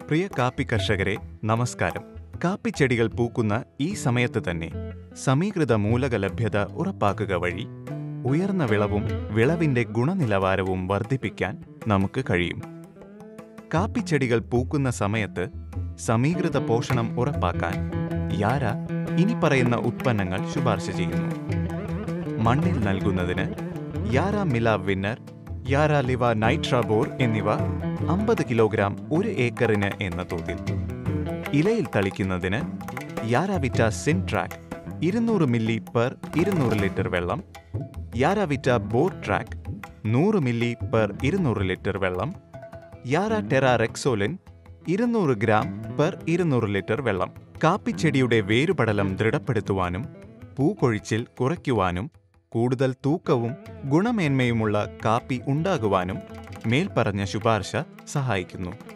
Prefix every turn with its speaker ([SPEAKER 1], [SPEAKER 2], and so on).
[SPEAKER 1] പ്രിയ കാപ്പി കർഷകരെ നമസ്കാരം കാപ്പിച്ചെടികൾ പൂക്കുന്ന ഈ സമയത്ത് തന്നെ സമീകൃത മൂലക ലഭ്യത ഉറപ്പാക്കുക വഴി ഉയർന്ന വിളവും വിളവിന്റെ ഗുണനിലവാരവും വർദ്ധിപ്പിക്കാൻ നമുക്ക് കഴിയും കാപ്പിച്ചെടികൾ പൂക്കുന്ന സമയത്ത് സമീകൃത പോഷണം ഉറപ്പാക്കാൻ യാര ഇനി പറയുന്ന ഉത്പന്നങ്ങൾ ശുപാർശ ചെയ്യുന്നു മണ്ണിൽ നൽകുന്നതിന് യാര മില വിന്നർ യാര ലിവ നൈട്രാബോർ എന്നിവ അമ്പത് കിലോഗ്രാം ഒരു ഏക്കറിന് എന്ന തോതിൽ ഇലയിൽ തളിക്കുന്നതിന് യാരാവിറ്റ സിൻട്രാക്ക് ഇരുന്നൂറ് മില്ലി പെർ ഇരുന്നൂറ് ലിറ്റർ വെള്ളം യാരാവിറ്റ ബോർ ട്രാക്ക് നൂറ് മില്ലി പെർ ഇരുന്നൂറ് ലിറ്റർ വെള്ളം യാര ടെറ റെക്സോലിൻ ഇരുന്നൂറ് ഗ്രാം പെർ ഇരുന്നൂറ് ലിറ്റർ വെള്ളം കാപ്പിച്ചെടിയുടെ വേരുപടലം ദൃഢപ്പെടുത്തുവാനും പൂക്കൊഴിച്ചിൽ കുറയ്ക്കുവാനും കൂടുതൽ തൂക്കവും ഗുണമേന്മയുമുള്ള കാപ്പി ഉണ്ടാകുവാനും മേൽപ്പറഞ്ഞ ശുപാർശ സഹായിക്കുന്നു